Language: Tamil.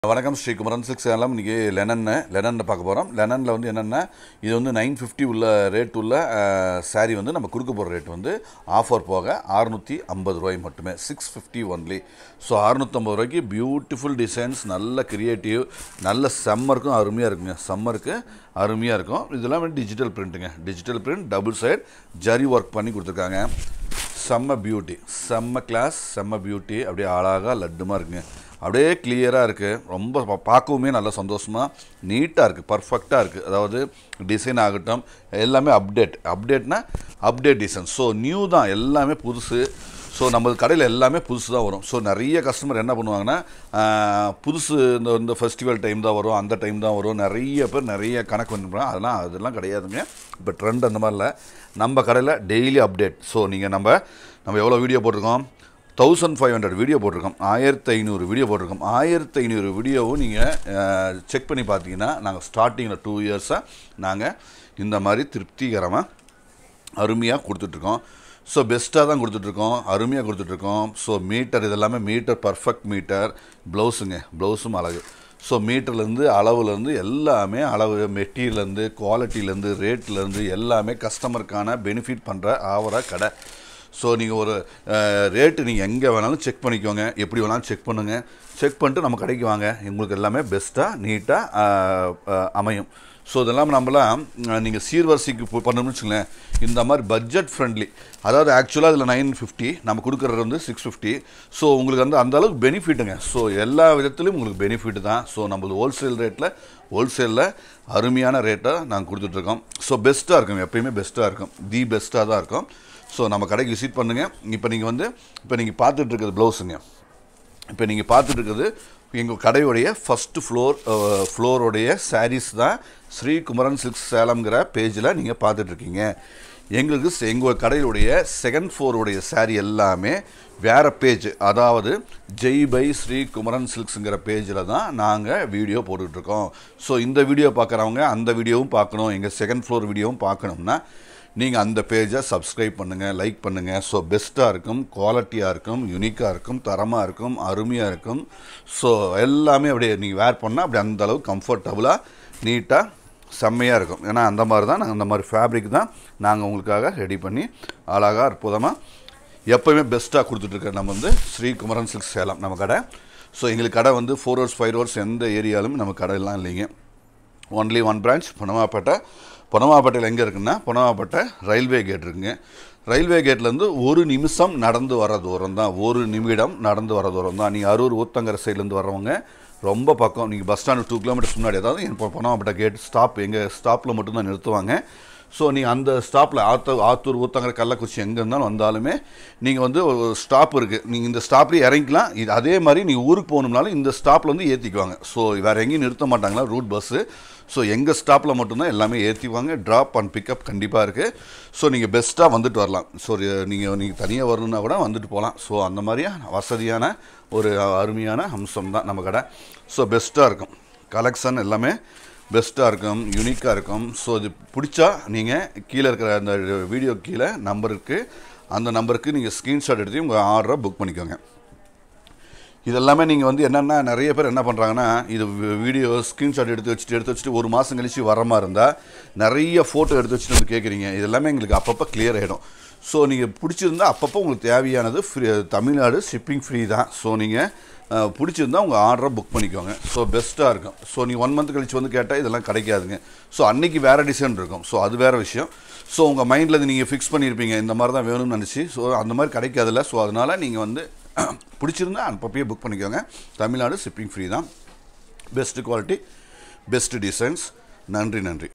வணக்கம் ஸ்ரீ குமரன் சிக்ஸ் சேலம் இன்றைக்கி லெனன்னு லெனனில் பார்க்க போகிறோம் லெனனில் வந்து என்னென்னா இது வந்து நைன் ஃபிஃப்டி உள்ள ரேட் உள்ள சாரீ வந்து நம்ம கொடுக்க போகிற ரேட் வந்து ஆஃபர் போக அறுநூற்றி ஐம்பது ரூபாய் மட்டுமே சிக்ஸ் ஃபிஃப்டி ஒன்லி ஸோ அறுநூற்றம்பது ரூபாய்க்கு பியூட்டிஃபுல் டிசைன்ஸ் நல்ல கிரியேட்டிவ் நல்ல சம்மருக்கும் அருமையாக இருக்குங்க சம்மருக்கு அருமையாக இருக்கும் இதெல்லாம் வந்து டிஜிட்டல் பிரிண்ட்டுங்க digital print double side zari work பண்ணி கொடுத்துருக்காங்க செம்ம பியூட்டி செம்ம கிளாஸ் செம்ம பியூட்டி அப்படியே அழகாக லட்டுமாக இருக்குங்க அப்படியே கிளியராக இருக்குது ரொம்ப பா- பார்க்கவுமே நல்ல சந்தோஷமாக நீட்டாக இருக்குது பர்ஃபெக்டாக இருக்குது அதாவது டிசைன் ஆகட்டும் எல்லாமே அப்டேட் அப்டேட்னா அப்டேட் டிசைன் ஸோ நியூ தான் எல்லாமே புதுசு ஸோ நம்ம கடையில் எல்லாமே புதுசு தான் வரும் ஸோ நிறைய கஸ்டமர் என்ன பண்ணுவாங்கன்னா ஆஹ், புதுசு இந்த இந்த ஃபெஸ்டிவல் டைம் தான் வரும் அந்த டைம் தான் வரும் நிறைய பேர் நிறைய கணக்கு பண்ணுறாங்க அதெல்லாம் அதெல்லாம் கிடையாதுங்க இப்போ ட்ரெண்ட் அந்த மாதிரி இல்லை நம்ம கடையில் டெய்லி அப்டேட் ஸோ நீங்கள் நம்ம நம்ம எவ்வளோ வீடியோ போட்டிருக்கோம் தௌசண்ட் ஃபைவ் ஹண்ட்ரட் வீடியோ போட்டிருக்கோம் ஆயிரத்தி ஐநூறு வீடியோ போட்டிருக்கோம் ஆயிரத்தி ஐநூறு வீடியோவும் நீங்கள் செக் பண்ணி பார்த்தீங்கன்னா நாங்கள் ஸ்டார்டிங்கில் டூ இயர்ஸாக நாங்கள் இந்த மாதிரி திருப்திகரமாக அருமையாக கொடுத்துட்ருக்கோம் ஸோ பெஸ்ட்டாக தான் கொடுத்துட்ருக்கோம் அருமையாக கொடுத்துட்ருக்கோம் ஸோ மீட்டர் இதெல்லாமே மீட்டர் பர்ஃபெக்ட் மீட்டர் ப்ளவுஸுங்க ப்ளவுஸும் அழகு ஸோ மீட்டர்லேருந்து அளவுலேருந்து எல்லாமே அளவு மெட்டீரியல்லேருந்து குவாலிட்டிலேருந்து ரேட்லேருந்து எல்லாமே கஸ்டமருக்கான பெனிஃபிட் பண்ணுற ஆவரா கடை ஸோ நீங்கள் ஒரு ரேட்டு நீங்கள் எங்கே வேணாலும் செக் பண்ணிக்கோங்க எப்படி வேணாலும் செக் பண்ணுங்கள் செக் பண்ணிட்டு நம்ம கடைக்கு வாங்க உங்களுக்கு எல்லாமே பெஸ்ட்டாக நீட்டாக அமையும் ஸோ இதெல்லாம் நம்மலாம் நீங்கள் சீர்வரிசைக்கு போ- பண்ணணும்னு வச்சுங்களேன் இந்த மாதிரி பட்ஜெட் ஃப்ரெண்ட்லி அதாவது ஆக்சுவலாக இதில் நைன் ஃபிஃப்டி நம்ம கொடுக்குறது வந்து சிக்ஸ் ஃபிஃப்டி ஸோ உங்களுக்கு வந்து அந்த அளவுக்கு பெனிஃபிட்டுங்க ஸோ எல்லா விதத்துலையும் உங்களுக்கு பெனிஃபிட் தான் ஸோ நம்மளது ஹோல்சேல் ரேட்டில் ஹோல்சேலில் அருமையான ரேட்டை நாங்கள் கொடுத்துட்ருக்கோம் ஸோ பெஸ்ட்டாக இருக்கும் எப்பயுமே பெஸ்ட்டாக இருக்கும் தி பெஸ்ட்டாக தான் இருக்கும் ஸோ நம்ம கடைக்கு விசிட் பண்ணுங்கள் இப்போ நீங்கள் வந்து இப்போ நீங்கள் பார்த்துட்டு இருக்கிறது ப்ளவுஸுங்க இப்போ நீங்கள் பார்த்துட்டு இருக்கிறது எங்கள் கடையுடைய ஃபஸ்ட்டு ஃப்ளோர் ஃப்ளோருடைய சாரீஸ் தான் ஸ்ரீ குமரன் சில்க்ஸ் சேலம்ங்கிற பேஜில் நீங்கள் பார்த்துட்ருக்கீங்க எங்களுக்கு செ- எங்கள் கடையுடைய செகண்ட் ஃப்ளோருடைய saree எல்லாமே வேறு பேஜ் அதாவது ஜெய் பை ஸ்ரீ குமரன் சில்க்ஸுங்கிற பேஜில் தான் நாங்கள் வீடியோ போட்டுட்ருக்கோம் ஸோ இந்த வீடியோ பார்க்குறவங்க அந்த வீடியோவும் பார்க்கணும் எங்கள் செகண்ட் ஃப்ளோர் வீடியோவும் பார்க்கணும்னா நீங்கள் அந்த பேஜை சப்ஸ்கிரைப் பண்ணுங்கள் லைக் பண்ணுங்கள் ஸோ பெஸ்ட்டாக இருக்கும் குவாலிட்டியாக இருக்கும் யூனிக்காக இருக்கும் தரமாக இருக்கும் அருமையாக இருக்கும் ஸோ எல்லாமே அப்படியே நீங்கள் வேர் பண்ணால் அப்படி அந்த அளவுக்கு கம்ஃபர்டபுளாக நீட்டாக செம்மையாக இருக்கும் ஏன்னா அந்த மாதிரி தான் நாங்கள் அந்த மாதிரி ஃபேப்ரிக் தான் நாங்கள் உங்களுக்காக ரெடி பண்ணி அழகாக அற்புதமாக எப்போயுமே பெஸ்ட்டாக கொடுத்துட்ருக்க நம்ம வந்து ஸ்ரீ குமரன் சில்க்ஸ் சேலம் நம்ம கடை ஸோ எங்களுக்கு கடை வந்து ஃபோர் ஹவர்ஸ் ஃபைவ் ஹவர்ஸ் எந்த ஏரியாலும் நம்ம கடையெல்லாம் இல்லைங்க ஒன்லி ஒன் பிரான்ச் பொனமாப்பேட்டை பொனமாப்பேட்டையில் எங்கே இருக்குன்னா பொனமாப்பேட்டை ரயில்வே கேட் இருக்குங்க ரயில்வே கேட்லேருந்து ஒரு நிமிஷம் நடந்து வர தூரம் தான் ஒரு நிமிடம் நடந்து வர தூரம் தான் நீங்கள் அரூர் ஊத்தங்கரை சைட்லேருந்து வர்றவங்க ரொம்ப பக்கம் நீங்கள் பஸ் ஸ்டாண்டு டூ கிலோமீட்டர்ஸ் முன்னாடி அதாவது இப்போ பொனமாப்பேட்டை கேட் ஸ்டாப் எங்கள் ஸ்டாப்பில் மட்டும்தான் நிறுத்துவாங்க ஸோ நீங்கள் அந்த ஸ்டாப்பில் ஆத்தூர் ஆத்தூர் ஊத்தங்கரை கள்ளக்குறிச்சி எங்கே இருந்தாலும் வந்தாலுமே நீங்கள் வந்து ஒரு ஸ்டாப் இருக்குது நீங்கள் இந்த ஸ்டாப்லேயே இறங்கிக்கலாம் இது அதே மாதிரி நீங்கள் ஊருக்கு போகணும்னாலும் இந்த ஸ்டாப்பில் வந்து ஏற்றிக்குவாங்க ஸோ வேறு எங்கேயும் நிறுத்த மாட்டாங்களா ரூட் பஸ்ஸு ஸோ எங்கள் ஸ்டாப்பில் மட்டும்தான் எல்லாமே ஏற்றிக்குவாங்க ட்ராப் அண்ட் பிக்கப் கண்டிப்பாக இருக்குது ஸோ நீங்கள் பெஸ்ட்டாக வந்துட்டு வரலாம் ஸோ நீங்கள் நீங்கள் தனியாக வரணுன்னா கூட வந்துட்டு போகலாம் ஸோ அந்த மாதிரியான வசதியான ஒரு அருமையான அம்சம் தான் நம்ம கடை ஸோ பெஸ்ட்டாக இருக்கும் கலெக்ஷன் எல்லாமே பெஸ்ட்டாக இருக்கும் யூனிக்காக இருக்கும் ஸோ இது பிடிச்சா நீங்கள் கீழே இருக்கிற அந்த வீடியோ கீழே நம்பர் இருக்குது அந்த நம்பருக்கு நீங்கள் ஸ்க்ரீன்ஷாட் எடுத்து உங்கள் ஆர்டரை புக் பண்ணிக்கோங்க இதெல்லாமே நீங்கள் வந்து என்னென்னா நிறைய பேர் என்ன பண்ணுறாங்கன்னா இது வீடியோ ஸ்க்ரீன்ஷாட் எடுத்து வச்சுட்டு எடுத்து வச்சுட்டு ஒரு மாதம் கழிச்சு வர மாதிரி இருந்தால் நிறைய ஃபோட்டோ எடுத்து வச்சுட்டு வந்து கேட்குறீங்க இது எல்லாமே எங்களுக்கு அப்பப்போ கிளியர் ஆகிடும் ஸோ நீங்கள் பிடிச்சிருந்தா அப்பப்போ உங்களுக்கு தேவையானது ஃப்ரீ தமிழ்நாடு ஷிப்பிங் ஃப்ரீ தான் ஸோ நீங்கள் பிடிச்சிருந்தா உங்கள் ஆர்டரை புக் பண்ணிக்கோங்க ஸோ பெஸ்ட்டாக இருக்கும் ஸோ நீங்கள் ஒன் மந்த் கழிச்சு வந்து கேட்டால் இதெல்லாம் கிடைக்காதுங்க ஸோ அன்னைக்கு வேறு டிசைன் இருக்கும் ஸோ அது வேறு விஷயம் ஸோ உங்கள் மைண்டில் நீங்கள் ஃபிக்ஸ் பண்ணியிருப்பீங்க இந்த மாதிரி தான் வேணும்னு நினச்சி ஸோ அந்த மாதிரி கிடைக்காதுல்ல ஸோ அதனால் நீங்கள் வந்து பிடிச்சிருந்தா அப்பப்பயே புக் பண்ணிக்கோங்க தமிழ்நாடு ஷிப்பிங் ஃப்ரீ தான் பெஸ்ட்டு குவாலிட்டி பெஸ்ட்டு டிசைன்ஸ் நன்றி நன்றி